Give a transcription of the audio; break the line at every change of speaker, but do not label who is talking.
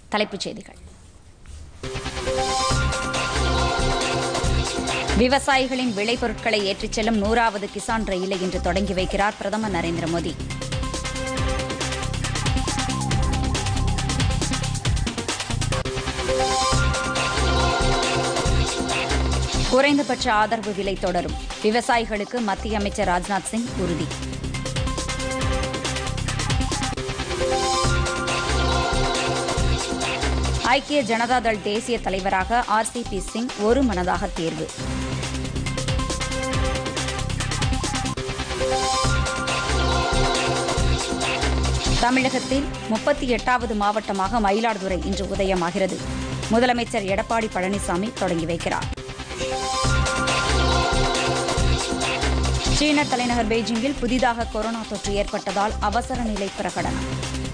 தலைப்புச் செய்திகள் விவசாயிகளின் விளைபொருட்களை ஏற்றிச் செல்லும் நூறாவது கிசான் ரயிலை இன்று தொடங்கி வைக்கிறார் பிரதமர் நரேந்திர மோடி குறைந்தபட்ச ஆதரவு விலை தொடரும் விவசாயிகளுக்கு மத்திய அமைச்சர் ராஜ்நாத் சிங் உறுதி ஐக்கிய ஜனதாதள் தேசிய தலைவராக ஆர் சி பி சிங் ஒரு மனதாக தேர்வு தமிழகத்தில் முப்பத்தி எட்டாவது மாவட்டமாக மயிலாடுதுறை இன்று உதயமாகிறது முதலமைச்சர் எடப்பாடி பழனிசாமி தொடங்கி வைக்கிறார் சீன தலைநகர் பெய்ஜிங்கில் புதிதாக கொரோனா தொற்று ஏற்பட்டதால் அவசர நிலை பிரகடனம்